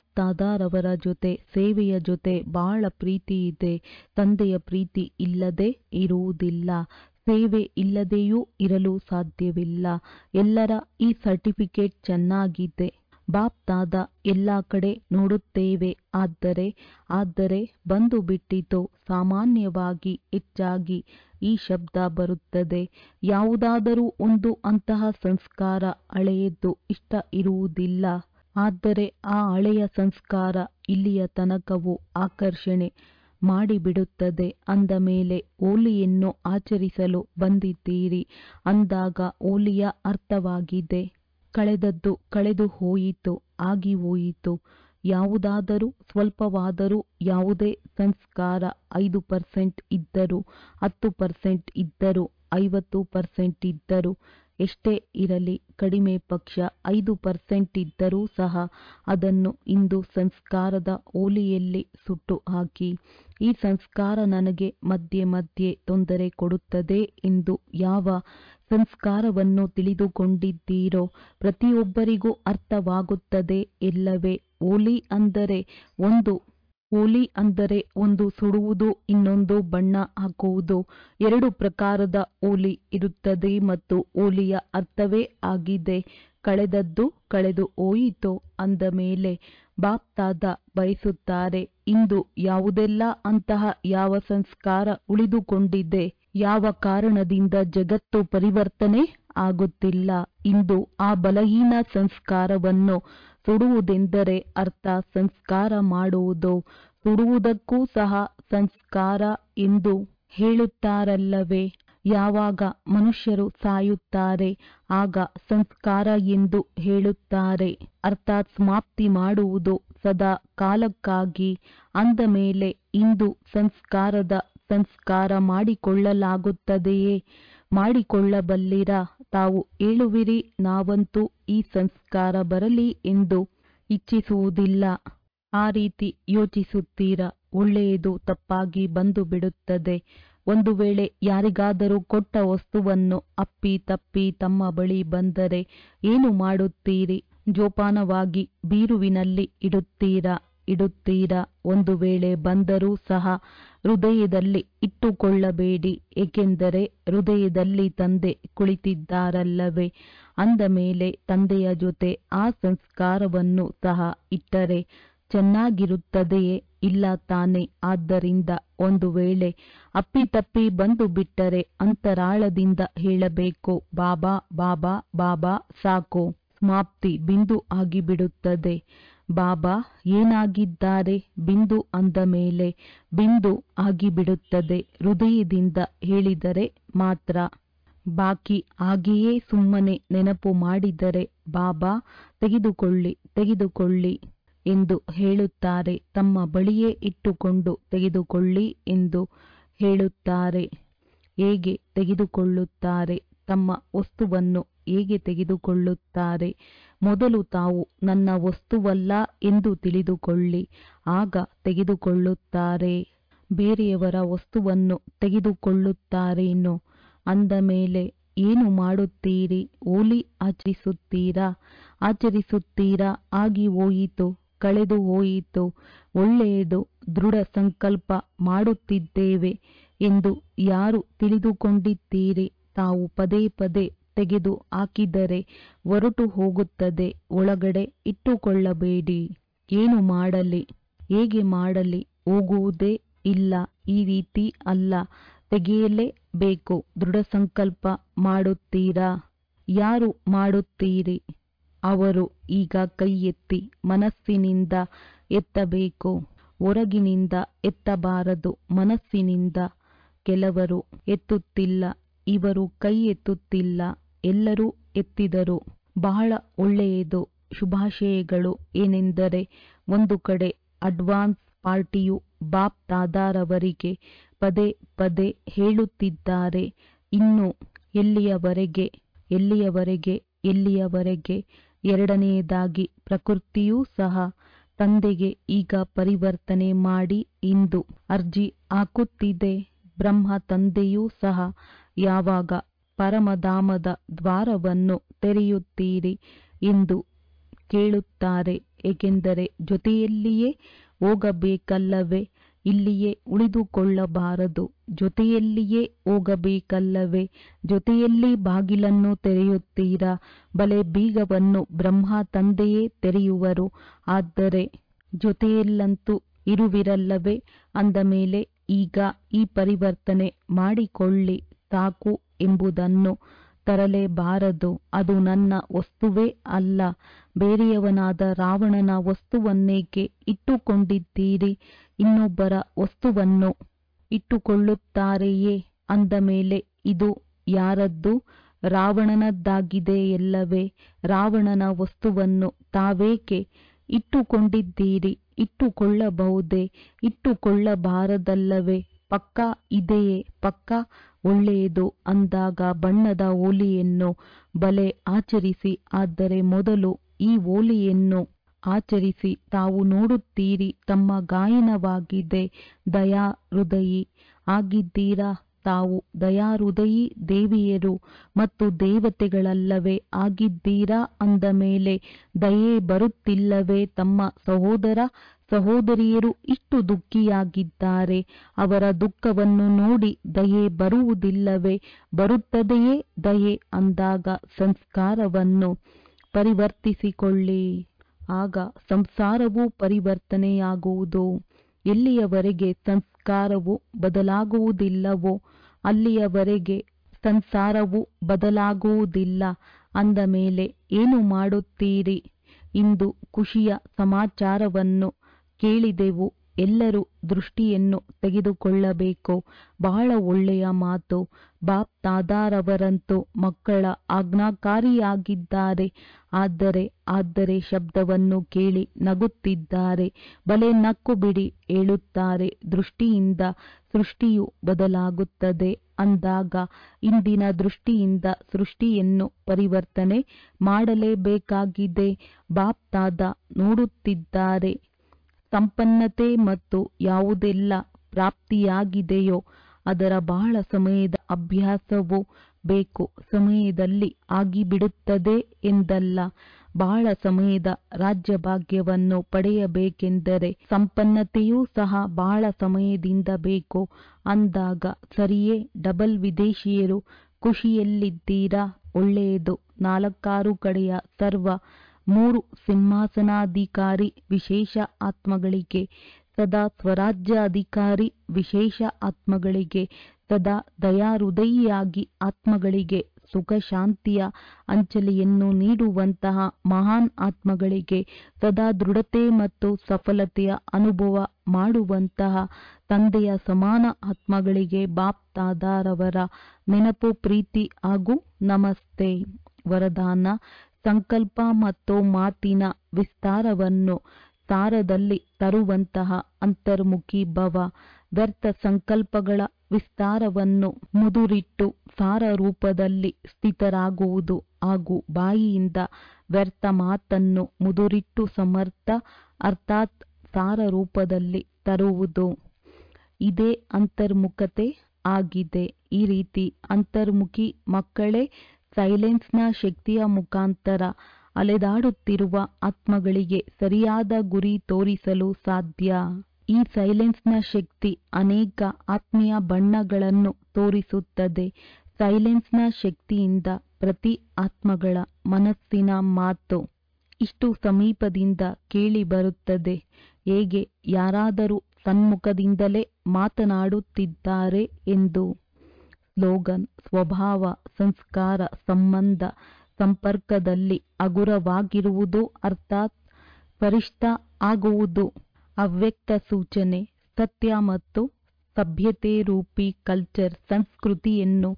ದಾದಾರವರ ಜೊತೆ ಸೇವೆಯ ಜೊತೆ ಬಹಳ ಪ್ರೀತಿ ಇದೆ ತಂದೆಯ ಪ್ರೀತಿ ಇಲ್ಲದೆ ಇರುವುದಿಲ್ಲ ಸೇವೆ ಇಲ್ಲದೆಯೂ ಇರಲು ಸಾಧ್ಯವಿಲ್ಲ ಎಲ್ಲರ ಈ ಸರ್ಟಿಫಿಕೇಟ್ ಚೆನ್ನಾಗಿದೆ ಬಾಪ್ ದಾದ ಎಲ್ಲ ಕಡೆ ನೋಡುತ್ತೇವೆ ಆದರೆ ಆದರೆ ಬಂದು ಬಿಟ್ಟಿತು ಸಾಮಾನ್ಯವಾಗಿ ಹೆಚ್ಚಾಗಿ ಈ ಶಬ್ದ ಬರುತ್ತದೆ ಯಾವುದಾದರೂ ಒಂದು ಅಂತಹ ಸಂಸ್ಕಾರ ಹಳೆಯದ್ದು ಇಷ್ಟ ಇರುವುದಿಲ್ಲ ಆದರೆ ಆ ಹಳೆಯ ಸಂಸ್ಕಾರ ಇಲ್ಲಿಯ ತನಕವೂ ಆಕರ್ಷಣೆ ಮಾಡಿಬಿಡುತ್ತದೆ ಅಂದ ಮೇಲೆ ಹೋಲಿಯನ್ನು ಆಚರಿಸಲು ಬಂದಿದ್ದೀರಿ ಅಂದಾಗ ಹೋಲಿಯ ಅರ್ಥವಾಗಿದೆ ಕಳೆದದ್ದು ಕಳೆದು ಹೋಯಿತು ಆಗಿ ಹೋಯಿತು ಯಾವುದಾದರೂ ಸ್ವಲ್ಪವಾದರೂ ಯಾವುದೇ ಸಂಸ್ಕಾರ ಐದು ಪರ್ಸೆಂಟ್ ಇದ್ದರೂ ಹತ್ತು ಪರ್ಸೆಂಟ್ ಇದ್ದರೂ ಐವತ್ತು ಪರ್ಸೆಂಟ್ ಇದ್ದರೂ ಎಷ್ಟೇ ಇರಲಿ ಕಡಿಮೆ ಪಕ್ಷ ಐದು ಪರ್ಸೆಂಟ್ ಇದ್ದರೂ ಸಹ ಅದನ್ನು ಇಂದು ಸಂಸ್ಕಾರದ ಹೋಲಿಯಲ್ಲಿ ಸುಟ್ಟು ಹಾಕಿ ಈ ಸಂಸ್ಕಾರ ನನಗೆ ಮಧ್ಯೆ ಮಧ್ಯೆ ತೊಂದರೆ ಕೊಡುತ್ತದೆ ಎಂದು ಯಾವ ಸಂಸ್ಕಾರವನ್ನು ತಿಳಿದುಕೊಂಡಿದ್ದೀರೋ ಪ್ರತಿಯೊಬ್ಬರಿಗೂ ಅರ್ಥವಾಗುತ್ತದೆ ಎಲ್ಲವೇ ಹೋಲಿ ಅಂದರೆ ಒಂದು ಹೋಲಿ ಅಂದರೆ ಒಂದು ಸುಡುವುದು ಇನ್ನೊಂದು ಬಣ್ಣ ಹಾಕುವುದು ಎರಡು ಪ್ರಕಾರದ ಹೋಲಿ ಇರುತ್ತದೆ ಮತ್ತು ಹೋಲಿಯ ಅರ್ಥವೇ ಆಗಿದೆ ಕಳೆದದ್ದು ಕಳೆದು ಹೋಯಿತು ಅಂದ ಮೇಲೆ ಬಾಪ್ ದಾದ ಬಯಸುತ್ತಾರೆ ಇಂದು ಯಾವುದೆಲ್ಲ ಅಂತಹ ಯಾವ ಸಂಸ್ಕಾರ ಉಳಿದುಕೊಂಡಿದೆ ಯಾವ ಕಾರಣದಿಂದ ಜಗತ್ತು ಪರಿವರ್ತನೆ ಆಗುತ್ತಿಲ್ಲ ಇಂದು ಆ ಬಲಹೀನ ಸಂಸ್ಕಾರವನ್ನು ಸುಡುವುದೆಂದರೆ ಅರ್ಥ ಸಂಸ್ಕಾರ ಮಾಡುವುದು ಸುಡುವುದಕ್ಕೂ ಸಹ ಸಂಸ್ಕಾರ ಎಂದು ಹೇಳುತ್ತಾರಲ್ಲವೇ ಯಾವಾಗ ಮನುಷ್ಯರು ಸಾಯುತ್ತಾರೆ ಆಗ ಸಂಸ್ಕಾರ ಎಂದು ಹೇಳುತ್ತಾರೆ ಅರ್ಥಾತ್ ಸಮಾಪ್ತಿ ಮಾಡುವುದು ಸದಾ ಕಾಲಕ್ಕಾಗಿ ಅಂದ ಮೇಲೆ ಇಂದು ಸಂಸ್ಕಾರದ ಸಂಸ್ಕಾರ ಮಾಡಿಕೊಳ್ಳಲಾಗುತ್ತದೆಯೇ ಮಾಡಿಕೊಳ್ಳಬಲ್ಲಿರ ತಾವು ಹೇಳುವಿರಿ ನಾವಂತೂ ಈ ಸಂಸ್ಕಾರ ಬರಲಿ ಎಂದು ಇಚ್ಛಿಸುವುದಿಲ್ಲ ಆ ರೀತಿ ಯೋಚಿಸುತ್ತೀರಾ ಒಳ್ಳೆಯದು ತಪ್ಪಾಗಿ ಬಂದು ಬಿಡುತ್ತದೆ ಒಂದು ವೇಳೆ ಯಾರಿಗಾದರೂ ಕೊಟ್ಟ ವಸ್ತುವನ್ನು ಅಪ್ಪಿ ತಪ್ಪಿ ತಮ್ಮ ಬಳಿ ಬಂದರೆ ಏನು ಮಾಡುತ್ತೀರಿ ಜೋಪಾನವಾಗಿ ಬೀರುವಿನಲ್ಲಿ ಇಡುತ್ತೀರಾ ಇಡುತ್ತೀರಾ ಒಂದು ವೇಳೆ ಬಂದರೂ ಸಹ ಹೃದಯದಲ್ಲಿ ಇಟ್ಟುಕೊಳ್ಳಬೇಡಿ ಏಕೆಂದರೆ ಹೃದಯದಲ್ಲಿ ತಂದೆ ಕುಳಿತಿದ್ದಾರಲ್ಲವೇ ಅಂದ ಮೇಲೆ ತಂದೆಯ ಜೊತೆ ಆ ಸಂಸ್ಕಾರವನ್ನು ಸಹ ಇಟ್ಟರೆ ಚೆನ್ನಾಗಿರುತ್ತದೆಯೇ ಇಲ್ಲ ತಾನೆ ಆದ್ದರಿಂದ ಒಂದು ವೇಳೆ ಅಪ್ಪಿತಪ್ಪಿ ಬಂದು ಬಿಟ್ಟರೆ ಅಂತರಾಳದಿಂದ ಹೇಳಬೇಕು ಬಾಬಾ ಬಾಬಾ ಬಾಬಾ ಸಾಕು ಸಮಾಪ್ತಿ ಬಿಂದು ಆಗಿಬಿಡುತ್ತದೆ ಬಾಬಾ ಏನಾಗಿದ್ದಾರೆ ಬಿಂದು ಅಂದ ಮೇಲೆ ಬಿಂದು ಆಗಿಬಿಡುತ್ತದೆ ಹೃದಯದಿಂದ ಹೇಳಿದರೆ ಮಾತ್ರ ಬಾಕಿ ಹಾಗೆಯೇ ಸುಮ್ಮನೆ ನೆನಪು ಮಾಡಿದರೆ ಬಾಬಾ ತೆಗೆದುಕೊಳ್ಳಿ ತೆಗೆದುಕೊಳ್ಳಿ ಎಂದು ಹೇಳುತ್ತಾರೆ ತಮ್ಮ ಬಳಿಯೇ ಇಟ್ಟುಕೊಂಡು ತೆಗೆದುಕೊಳ್ಳಿ ಎಂದು ಹೇಳುತ್ತಾರೆ ಹೇಗೆ ತೆಗೆದುಕೊಳ್ಳುತ್ತಾರೆ ತಮ್ಮ ವಸ್ತುವನ್ನು ಹೇಗೆ ತೆಗೆದುಕೊಳ್ಳುತ್ತಾರೆ ಮೊದಲು ತಾವು ನನ್ನ ವಸ್ತುವಲ್ಲ ಎಂದು ತಿಳಿದುಕೊಳ್ಳಿ ಆಗ ತೆಗೆದುಕೊಳ್ಳುತ್ತಾರೆ ಬೇರೆಯವರ ವಸ್ತುವನ್ನು ತೆಗೆದುಕೊಳ್ಳುತ್ತಾರೇನೋ ಅಂದ ಮೇಲೆ ಏನು ಮಾಡುತ್ತೀರಿ ಹೋಲಿ ಆಚರಿಸುತ್ತೀರಾ ಆಚರಿಸುತ್ತೀರಾ ಆಗಿ ಹೋಯಿತು ಕಳೆದು ಹೋಯಿತು ಒಳ್ಳೆಯದು ದೃಢ ಸಂಕಲ್ಪ ಮಾಡುತ್ತಿದ್ದೇವೆ ಎಂದು ಯಾರು ತಿಳಿದುಕೊಂಡಿದ್ದೀರಿ ತಾವು ಪದೇ ಪದೇ ತೆಗೆದು ಹಾಕಿದರೆ ಹೊರಟು ಹೋಗುತ್ತದೆ ಒಳಗಡೆ ಇಟ್ಟುಕೊಳ್ಳಬೇಡಿ ಏನು ಮಾಡಲಿ ಹೇಗೆ ಮಾಡಲಿ ಹೋಗುವುದೇ ಇಲ್ಲ ಈ ರೀತಿ ಅಲ್ಲ ತೆಗೆಯಲೇಬೇಕು ದೃಢ ಸಂಕಲ್ಪ ಮಾಡುತ್ತೀರಾ ಯಾರು ಮಾಡುತ್ತೀರಿ ಅವರು ಈಗ ಕೈ ಎತ್ತಿ ಮನಸ್ಸಿನಿಂದ ಎತ್ತಬೇಕು ಹೊರಗಿನಿಂದ ಎತ್ತಬಾರದು ಮನಸ್ಸಿನಿಂದ ಕೆಲವರು ಎತ್ತುತ್ತಿಲ್ಲ ಇವರು ಕೈ ಎತ್ತುತ್ತಿಲ್ಲ ಎಲ್ಲರೂ ಎತ್ತಿದರು ಬಹಳ ಒಳ್ಳೆಯದು ಶುಭಾಶಯಗಳು ಏನೆಂದರೆ ಒಂದು ಕಡೆ ಅಡ್ವಾನ್ಸ್ ಪಾರ್ಟಿಯು ಬಾಪ್ ದಾದಾರವರಿಗೆ ಪದೇ ಪದೇ ಹೇಳುತ್ತಿದ್ದಾರೆ ಇನ್ನು ಎಲ್ಲಿಯವರೆಗೆ ಎಲ್ಲಿಯವರೆಗೆ ಎಲ್ಲಿಯವರೆಗೆ ಎರಡನೆಯದಾಗಿ ಪ್ರಕೃತಿಯೂ ಸಹ ತಂದೆಗೆ ಈಗ ಪರಿವರ್ತನೆ ಮಾಡಿ ಇಂದು ಅರ್ಜಿ ಹಾಕುತ್ತಿದೆ ಬ್ರಹ್ಮ ತಂದೆಯೂ ಸಹ ಯಾವಾಗ ಪರಮಧಾಮದ ದ್ವಾರವನ್ನು ತೆರೆಯುತ್ತೀರಿ ಎಂದು ಕೇಳುತ್ತಾರೆ ಏಕೆಂದರೆ ಜೊತೆಯಲ್ಲಿಯೇ ಹೋಗಬೇಕಲ್ಲವೇ ಇಲ್ಲಿಯೇ ಉಳಿದುಕೊಳ್ಳಬಾರದು ಜೊತೆಯಲ್ಲಿಯೇ ಹೋಗಬೇಕಲ್ಲವೇ ಜೊತೆಯಲ್ಲಿ ಬಾಗಿಲನ್ನು ತೆರೆಯುತ್ತೀರಾ ಬಲೆ ಬೀಗವನ್ನು ಬ್ರಹ್ಮ ತಂದೆಯೇ ತೆರೆಯುವರು ಆದರೆ ಜೊತೆಯಲ್ಲಂತೂ ಇರುವಿರಲ್ಲವೇ ಅಂದ ಮೇಲೆ ಈಗ ಈ ಪರಿವರ್ತನೆ ಮಾಡಿಕೊಳ್ಳಿ ಸಾಕು ಎಂಬುದನ್ನು ತರಲೇಬಾರದು ಅದು ನನ್ನ ವಸ್ತುವೇ ಅಲ್ಲ ಬೇರೆಯವನಾದ ರಾವಣನ ವಸ್ತುವನ್ನೇಕೆ ಇಟ್ಟುಕೊಂಡಿದ್ದೀರಿ ಇನ್ನೊಬ್ಬರ ವಸ್ತುವನ್ನು ಇಟ್ಟುಕೊಳ್ಳುತ್ತಾರೆಯೇ ಅಂದ ಮೇಲೆ ಇದು ಯಾರದ್ದು ರಾವಣನದ್ದಾಗಿದೆಯಲ್ಲವೇ ರಾವಣನ ವಸ್ತುವನ್ನು ತಾವೇಕೆ ಇಟ್ಟುಕೊಂಡಿದ್ದೀರಿ ಇಟ್ಟುಕೊಳ್ಳಬಹುದೇ ಇಟ್ಟುಕೊಳ್ಳಬಾರದಲ್ಲವೇ ಪಕ್ಕ ಇದೆಯೇ ಪಕ್ಕ ಒಳ್ಳೆಯದು ಅಂದಾಗ ಬಣ್ಣದ ಹೋಲಿಯನ್ನು ಬಲೆ ಆಚರಿಸಿ ಆದರೆ ಮೊದಲು ಈ ಹೋಲಿಯನ್ನು ಆಚರಿಸಿ ತಾವು ನೋಡುತ್ತೀರಿ ತಮ್ಮ ಗಾಯನವಾಗಿದೆ ದಯಾ ಹೃದಯಿ ಆಗಿದ್ದೀರಾ ತಾವು ದಯಾಹೃದಯಿ ದೇವಿಯರು ಮತ್ತು ದೇವತೆಗಳಲ್ಲವೇ ಆಗಿದ್ದೀರಾ ಅಂದ ಮೇಲೆ ದಯೆ ಬರುತ್ತಿಲ್ಲವೇ ತಮ್ಮ ಸಹೋದರ ಸಹೋದರಿಯರು ಇಷ್ಟು ದುಃಖಿಯಾಗಿದ್ದಾರೆ ಅವರ ದುಃಖವನ್ನು ನೋಡಿ ದಯೆ ಬರುವುದಿಲ್ಲವೇ ಬರುತ್ತದೆಯೇ ದಯೆ ಅಂದಾಗ ಸಂಸ್ಕಾರವನ್ನು ಪರಿವರ್ತಿಸಿಕೊಳ್ಳಿ ಆಗ ಸಂಸಾರವೂ ಪರಿವರ್ತನೆಯಾಗುವುದು ಎಲ್ಲಿಯವರೆಗೆ ಸಂಸ್ಕಾರವು ಬದಲಾಗುವುದಿಲ್ಲವೋ ಅಲ್ಲಿಯವರೆಗೆ ಸಂಸಾರವು ಬದಲಾಗುವುದಿಲ್ಲ ಅಂದ ಮೇಲೆ ಏನು ಮಾಡುತ್ತೀರಿ ಇಂದು ಖುಷಿಯ ಸಮಾಚಾರವನ್ನು ಕೇಳಿದೆವು ಎಲ್ಲರೂ ದೃಷ್ಟಿಯನ್ನು ತೆಗೆದುಕೊಳ್ಳಬೇಕು ಬಹಳ ಒಳ್ಳೆಯ ಮಾತು ಬಾಪ್ ದಾದಾರವರಂತೂ ಮಕ್ಕಳ ಆಜ್ಞಾಕಾರಿಯಾಗಿದ್ದಾರೆ ಆದರೆ ಆದರೆ ಶಬ್ದವನ್ನು ಕೇಳಿ ನಗುತ್ತಿದ್ದಾರೆ ಬಲೆ ನಕ್ಕು ಬಿಡಿ ಹೇಳುತ್ತಾರೆ ದೃಷ್ಟಿಯಿಂದ ಸೃಷ್ಟಿಯು ಬದಲಾಗುತ್ತದೆ ಅಂದಾಗ ಇಂದಿನ ದೃಷ್ಟಿಯಿಂದ ಸೃಷ್ಟಿಯನ್ನು ಪರಿವರ್ತನೆ ಮಾಡಲೇಬೇಕಾಗಿದೆ ಬಾಪ್ ದಾದಾ ನೋಡುತ್ತಿದ್ದಾರೆ ಸಂಪನ್ನತೆ ಮತ್ತು ಯಾವುದೆಲ್ಲ ಪ್ರಾಪ್ತಿಯಾಗಿದೆಯೋ ಅದರ ಬಹಳ ಸಮಯದ ಅಭ್ಯಾಸವು ಬೇಕು ಸಮಯದಲ್ಲಿ ಆಗಿಬಿಡುತ್ತದೆ ಎಂದಲ್ಲ ಬಹಳ ಸಮಯದ ರಾಜ್ಯಭಾಗ್ಯವನ್ನು ಪಡೆಯಬೇಕೆಂದರೆ ಸಂಪನ್ನತೆಯೂ ಸಹ ಬಹಳ ಸಮಯದಿಂದ ಬೇಕು ಅಂದಾಗ ಸರಿಯೇ ಡಬಲ್ ವಿದೇಶಿಯರು ಖುಷಿಯಲ್ಲಿದ್ದೀರಾ ಒಳ್ಳೆಯದು ನಾಲ್ಕಾರು ಕಡೆಯ ಸರ್ವ ಮೂರು ಸಿಂಹಾಸನಾಧಿಕಾರಿ ವಿಶೇಷ ಆತ್ಮಗಳಿಗೆ ಸದಾ ಸ್ವರಾಜ್ಯ ಅಧಿಕಾರಿ ವಿಶೇಷ ಆತ್ಮಗಳಿಗೆ ಸದಾ ದಯಾಹೃದಯಿಯಾಗಿ ಆತ್ಮಗಳಿಗೆ ಸುಖ ಶಾಂತಿಯ ಅಂಚಲೆಯನ್ನು ನೀಡುವಂತಹ ಮಹಾನ್ ಆತ್ಮಗಳಿಗೆ ಸದಾ ದೃಢತೆ ಮತ್ತು ಸಫಲತೆಯ ಅನುಭವ ಮಾಡುವಂತಹ ತಂದೆಯ ಸಮಾನ ಆತ್ಮಗಳಿಗೆ ಬಾಪ್ ದಾದಾರವರ ನೆನಪು ಪ್ರೀತಿ ಹಾಗೂ ನಮಸ್ತೆ ವರದಾನ ಸಂಕಲ್ಪ ಮತ್ತು ಮಾತಿನ ವಿಸ್ತಾರವನ್ನು ಸಾರದಲ್ಲಿ ತರುವಂತಹ ಅಂತರ್ಮುಖಿ ಭವ ವ್ಯರ್ಥ ಸಂಕಲ್ಪಗಳ ವಿಸ್ತಾರವನ್ನು ಮುದುರಿಟ್ಟು ಸಾರ ರೂಪದಲ್ಲಿ ಸ್ಥಿತರಾಗುವುದು ಹಾಗೂ ಬಾಯಿಯಿಂದ ವ್ಯರ್ಥ ಮಾತನ್ನು ಮುದುರಿಟ್ಟು ಸಮರ್ಥ ಅರ್ಥಾತ್ ಸಾರ ರೂಪದಲ್ಲಿ ತರುವುದು ಇದೇ ಅಂತರ್ಮುಖತೆ ಆಗಿದೆ ಈ ರೀತಿ ಅಂತರ್ಮುಖಿ ಮಕ್ಕಳೇ ಸೈಲೆನ್ಸ್ನ ಶಕ್ತಿಯ ಮುಖಾಂತರ ಅಲೆದಾಡುತ್ತಿರುವ ಆತ್ಮಗಳಿಗೆ ಸರಿಯಾದ ಗುರಿ ತೋರಿಸಲು ಸಾಧ್ಯ ಈ ಸೈಲೆನ್ಸ್ನ ಶಕ್ತಿ ಅನೇಕ ಆತ್ಮೀಯ ಬಣ್ಣಗಳನ್ನು ತೋರಿಸುತ್ತದೆ ಸೈಲೆನ್ಸ್ನ ಶಕ್ತಿಯಿಂದ ಪ್ರತಿ ಆತ್ಮಗಳ ಮನಸ್ಸಿನ ಮಾತು ಇಷ್ಟು ಸಮೀಪದಿಂದ ಕೇಳಿ ಬರುತ್ತದೆ ಹೇಗೆ ಯಾರಾದರೂ ಸನ್ಮುಖದಿಂದಲೇ ಮಾತನಾಡುತ್ತಿದ್ದಾರೆ ಎಂದು ಸ್ಲೋಗನ್ ಸ್ವಭಾವ ಸಂಸ್ಕಾರ ಸಂಬಂಧ ಸಂಪರ್ಕದಲ್ಲಿ ಹಗುರವಾಗಿರುವುದು ಅರ್ಥಾತ್ ಫರಿಷ್ಠ ಆಗುವುದು ಅವ್ಯಕ್ತ ಸೂಚನೆ ಸತ್ಯ ಮತ್ತು ಸಭ್ಯತೆ ರೂಪಿ ಕಲ್ಚರ್ ಸಂಸ್ಕೃತಿಯನ್ನು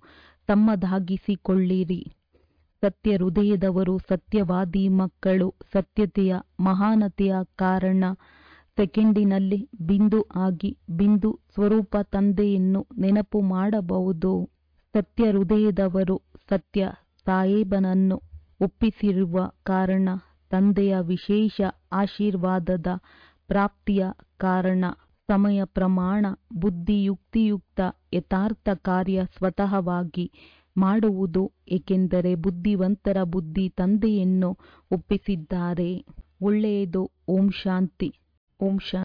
ತಮ್ಮದಾಗಿಸಿಕೊಳ್ಳಿರಿ ಸತ್ಯ ಹೃದಯದವರು ಸತ್ಯವಾದಿ ಮಕ್ಕಳು ಸತ್ಯತೆಯ ಮಹಾನತೆಯ ಕಾರಣ ಸೆಕೆಂಡಿನಲ್ಲಿ ಬಿಂದು ಆಗಿ ಬಿಂದು ಸ್ವರೂಪ ತಂದೆಯನ್ನು ನೆನಪು ಮಾಡಬಹುದು ಸತ್ಯ ಹೃದಯದವರು ಸತ್ಯ ಸಾಹೇಬನನ್ನು ಒಪ್ಪಿಸಿರುವ ಕಾರಣ ತಂದೆಯ ವಿಶೇಷ ಆಶೀರ್ವಾದದ ಪ್ರಾಪ್ತಿಯ ಕಾರಣ ಸಮಯ ಪ್ರಮಾಣ ಬುದ್ಧಿಯುಕ್ತಿಯುಕ್ತ ಯಥಾರ್ಥ ಕಾರ್ಯ ಸ್ವತಃವಾಗಿ ಮಾಡುವುದು ಏಕೆಂದರೆ ಬುದ್ಧಿವಂತರ ಬುದ್ಧಿ ತಂದೆಯನ್ನು ಒಪ್ಪಿಸಿದ್ದಾರೆ ಒಳ್ಳೆಯದು ಓಂ ಶಾಂತಿ ಓಂ ಶಾಂತಿ